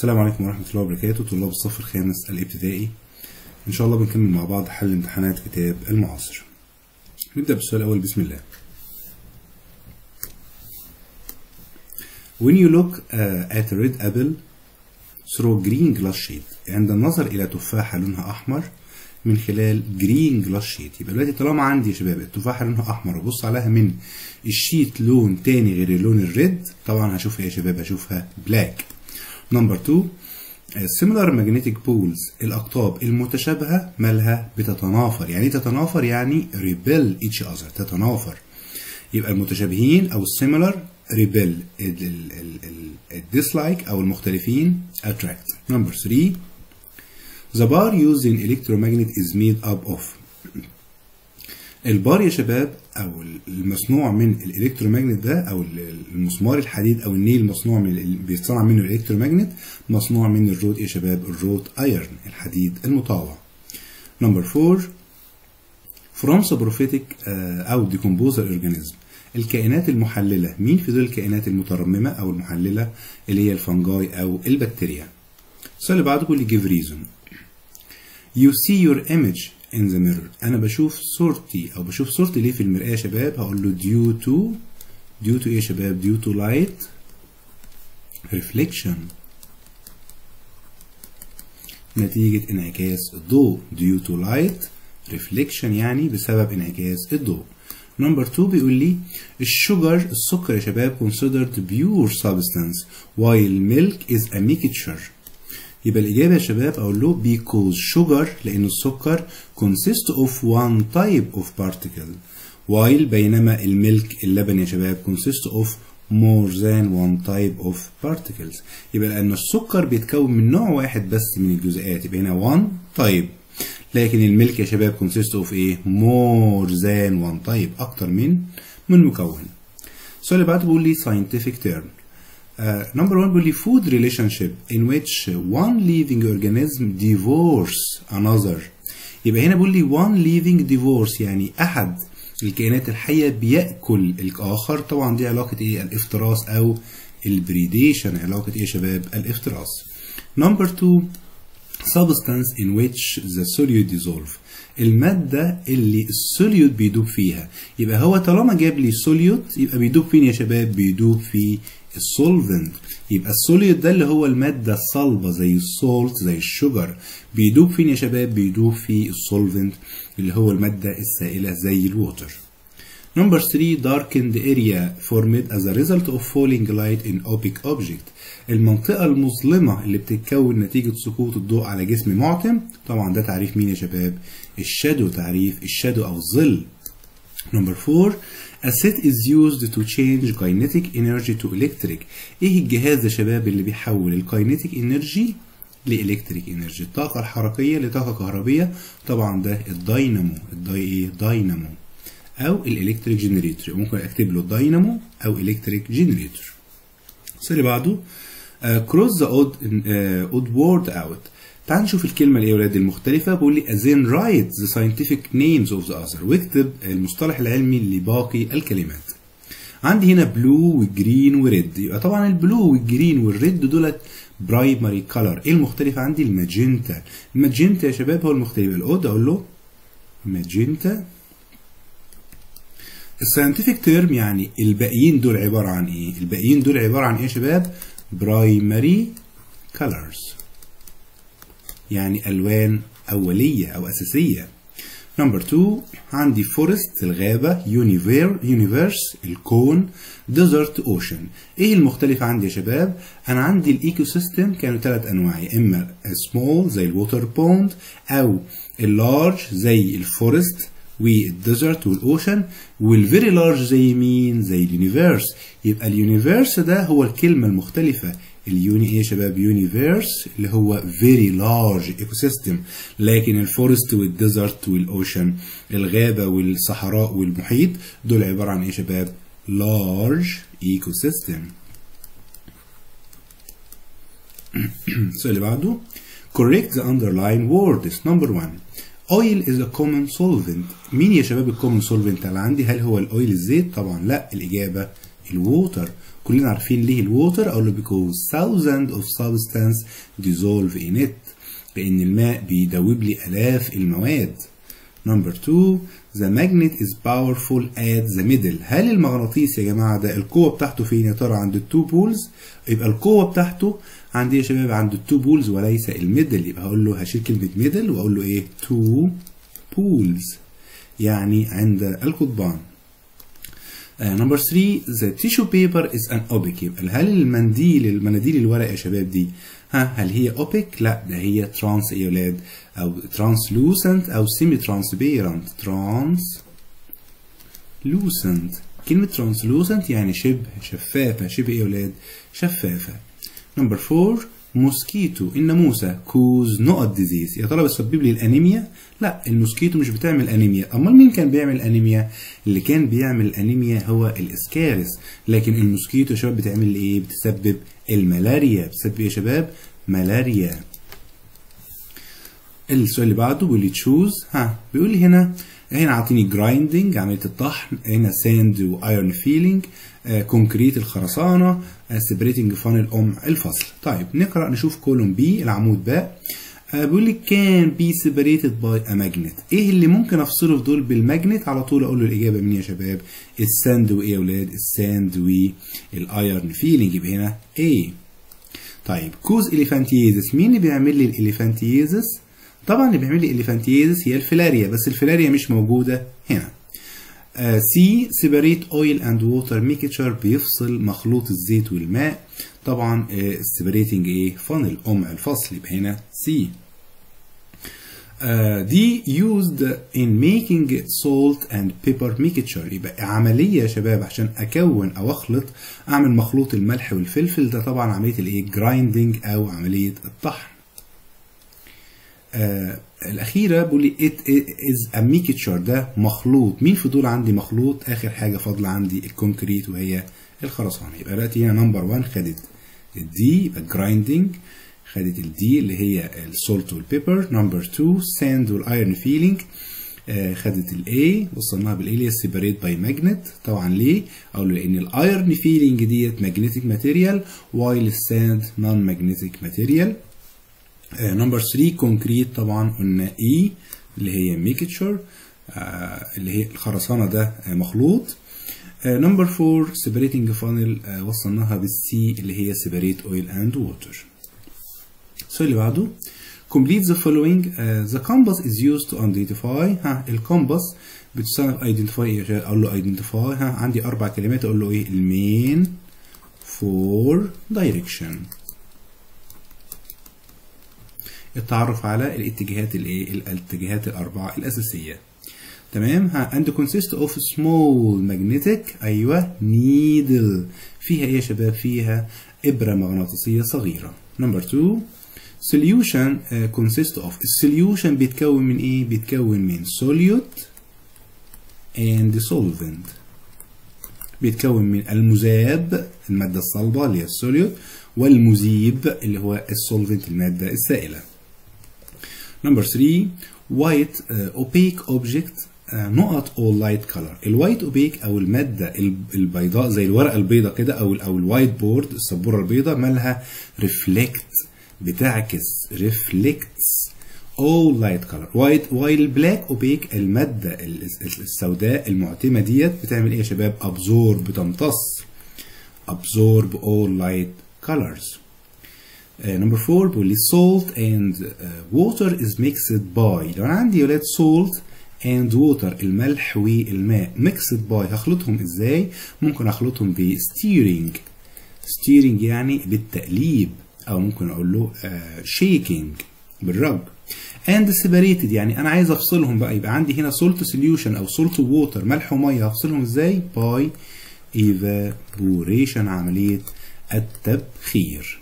السلام عليكم ورحمة الله وبركاته طلاب الصف الخامس الابتدائي إن شاء الله بنكمل مع بعض حل امتحانات كتاب المعاصر نبدأ بالسؤال الأول بسم الله When you look uh, at a red apple through green glass sheet عند النظر إلى تفاحة لونها أحمر من خلال جرين جلاس شيت يبقى دلوقتي طالما عندي يا شباب التفاحة لونها أحمر وبص عليها من الشيت لون تاني غير اللون الريد طبعا هشوفها يا شباب هشوفها بلاك نمبر 2 similar magnetic poles الأقطاب المتشابهة مالها بتتنافر يعني ايه تتنافر يعني repel each other تتنافر يبقى المتشابهين أو السيميلر repel الديسلايك أو المختلفين attract number 3 The bar used in electromagnet is made up of البار يا شباب او المصنوع من الالكترومagnet ده او المسمار الحديد او النيل المصنوع من اللي بيتصنع منه الالكترومagnet مصنوع من الرود يا شباب الرود ايرن الحديد المطاوع نمبر 4 from saprophytic او decomposer organism الكائنات المحلله مين في دول الكائنات المترممه او المحلله اللي هي الفنجاي او البكتيريا السؤال اللي بعده بيقول لي give reason You see your image in the mirror أنا بشوف صورتي أو بشوف صورتي ليه في المرآة يا شباب هقول له due to due to إيه يا شباب due to light reflection نتيجة انعكاس الضوء due to light reflection يعني بسبب انعكاس الضوء نمبر 2 بيقول لي الشجر السكر يا شباب considered pure substance while milk is a mixture يبقى الإجابة يا شباب أقول له because sugar لأن السكر consist of one type of particle while بينما الملك اللبن يا شباب consist of more than one type of particles يبقى لأن السكر بيتكون من نوع واحد بس من الجزيئات يبقى هنا one type لكن الملك يا شباب consist of إيه more than one type أكتر من من مكون السؤال اللي بعده بيقول لي scientific term Uh, number one بيقول لي food relationship in which one living organism divorce another يبقى هنا بيقول لي one living divorce يعني أحد الكائنات الحية بيأكل الآخر طبعا دي علاقة إيه الافتراس أو البريديشن علاقة إيه يا شباب الافتراس number two substance in which the solute dissolve المادة اللي السوليوت بيدوب فيها يبقى هو طالما جاب لي سوليوت يبقى بيدوب فين يا شباب بيدوب في السولفنت يبقى السوليوت ده اللي هو المادة الصلبة زي السولت زي الشجر بيدوب فين يا شباب بيدوب في السولفنت اللي هو المادة السائلة زي الووتر Number 3 darkened area formed as a result of falling light in opaque object المنطقة المظلمة اللي بتتكون نتيجة سقوط الضوء على جسم معتم طبعا ده تعريف مين يا شباب الشادو تعريف الشادو أو الظل Number 4 A set is used to change kinetic energy to electric ايه الجهاز يا شباب اللي بيحول الكاينيتيك انرجي لإلكتريك انرجي الطاقة الحركية لطاقة كهربية طبعا ده الداينامو الداي ايه داينامو او الالكتريك جنريتور ممكن اكتب له داينامو او الكتريك جنريتور السؤال اللي بعده كروس ذا اود اود وورد اوت تعال نشوف الكلمة اللي يا ولاد المختلفة بيقول لي then write the scientific names of the other واكتب المصطلح العلمي لباقي الكلمات عندي هنا بلو وجرين وريد يبقى طبعا البلو والجرين والريد دولت برايمري كلر ايه المختلف عندي الماجنتا الماجنتا يا شباب هو المختلف الاود اقول له ماجنتا الساينتفك تيرم يعني الباقيين دول عبارة عن ايه الباقيين دول عبارة عن ايه يا شباب برايمري colors يعني ألوان أولية أو أساسية نمبر 2 عندي فورست الغابة يونيفير يونيفيرس الكون ديزرت اوشن ايه المختلف عندي يا شباب انا عندي الايكو سيستم كانوا ثلاث انواع يا اما سمول زي الووتر بوند او اللارج زي الفورست والديزرت والاوشن والفيري لارج زي مين زي اليونيفيرس يبقى اليونيفيرس ده هو الكلمه المختلفه اليوني ايه يا شباب يونيفيرس اللي هو فيري لارج ايكو سيستم لكن الفورست والديزرت والاوشن الغابه والصحراء والمحيط دول عباره عن ايه يا شباب لارج ايكو سيستم السؤال اللي بعده correct the underlying words number one oil is a common solvent مين يا شباب الكومن solvent اللي عندي هل هو الاويل الزيت طبعا لا الاجابه الووتر كلنا عارفين ليه الووتر اقول له because thousands of substance dissolve in it لان الماء بيدوب لي الاف المواد نمبر 2 the magnet is powerful at the middle هل المغناطيس يا جماعه ده القوه بتاعته فين يا ترى عند التو بولز يبقى القوه بتاعته عند يا شباب عند التو بولز وليس الميدل يبقى هقول له هشيل كلمه ميدل واقول له ايه تو بولز يعني عند القضبان نمبر 3 the tissue paper is an opaque يبقى هل المنديل المناديل الورق يا شباب دي ها هل هي opaque لا ده هي trans يا ولاد او translucent او semi transparent translucent كلمة translucent يعني شبه شفافة شبه ايه يا ولاد شفافة نمبر 4 موسكيتو الناموسة كوز نقط ديزيز يا ترى بتسبب لي الانيميا لا الموسكيتو مش بتعمل انيميا امال مين كان بيعمل انيميا اللي كان بيعمل الانيميا هو الاسكارس لكن الموسكيتو يا شباب بتعمل لي ايه بتسبب الملاريا بتسبب ايه يا شباب ملاريا السؤال اللي بعده بيقول لي تشوز ها بيقول لي هنا هنا عاطيني جرايندنج عمليه الطحن هنا ساند وايرون فيلينج آه كونكريت الخرسانه آه سيبريتنج فانل ام الفصل طيب نقرا نشوف كولوم بي العمود باء آه بيقول لي كان بي سيبريتد باي ا ماجنت ايه اللي ممكن افصله في دول بالماجنت على طول اقول له الاجابه مين يا شباب الساند وايه يا اولاد الساند والايرون فيلينج يبقى هنا ايه طيب كوز اليفانتيزس مين اللي بيعمل لي الاليفانتيزس طبعا اللي بيعمل لي اليفانتيزس هي الفلاريا بس الفلاريا مش موجوده هنا سي سيبريت اويل اند ووتر ميكتشر بيفصل مخلوط الزيت والماء طبعا سيبريتنج ايه فانل ام الفصل يبقى هنا سي دي used in making salt and pepper mixture يبقى عملية يا شباب عشان أكون أو أخلط أعمل مخلوط الملح والفلفل ده طبعا عملية الإيه جرايندنج أو عملية الطحن. آه الأخيرة بيقول لي it is a mixture ده مخلوط مين في دول عندي مخلوط آخر حاجة فاضلة عندي الكونكريت وهي الخرسانة يبقى دلوقتي هنا نمبر 1 خدت الدي يبقى جرايندنج خدت الدي اللي هي السولت والبيبر نمبر 2 ساند والايرون فيلينج آه خدت الاي وصلناها بالاي اللي هي سيبريت باي ماجنت طبعا ليه؟ اقول له لان الايرون فيلينج ديت ماجنتيك ماتيريال وايل الساند نون ماجنتيك ماتيريال نمبر 3 كونكريت طبعا قلنا اي اللي هي ميكتشر آه اللي هي الخرسانه ده آه مخلوط نمبر 4 سيبريتنج فانل وصلناها بالسي اللي هي سيبريت اويل اند ووتر السؤال اللي بعده complete the following uh, the compass is used to identify ها الكومباس بتستخدم identify اقول له identify ها عندي اربع كلمات اقول له ايه المين فور direction التعرف على الاتجاهات الايه الاتجاهات الاربعه الاساسيه تمام ها and consist of small magnetic ايوه needle فيها ايه يا شباب فيها ابره مغناطيسيه صغيره نمبر 2 solution uh, consist of السوليوشن بيتكون من ايه بيتكون من solute and solvent بيتكون من المذاب المادة الصلبة اللي هي السوليوت والمذيب اللي هو السولفنت المادة السائلة نمبر 3 white uh, opaque object uh, نقط all light color الوايت اوبيك او الماده البيضاء زي الورقه البيضاء كده او او الوايت بورد السبوره البيضاء مالها ريفلكت بتعكس reflects all light color white while black opaque المادة السوداء المعتمة ديت بتعمل ايه يا شباب absorb بتمتص absorb all light colors نمبر uh, 4 بيقول لي salt and uh, water is mixed by لو انا عندي يا ولاد salt and water الملح والماء mixed by هخلطهم ازاي ممكن اخلطهم ب steering steering يعني بالتقليب او ممكن اقول له شيكينج بالرج and separated يعني انا عايز افصلهم بقى يبقى عندي هنا salt solution او salt water ملح وميه هفصلهم ازاي by evaporation عمليه التبخير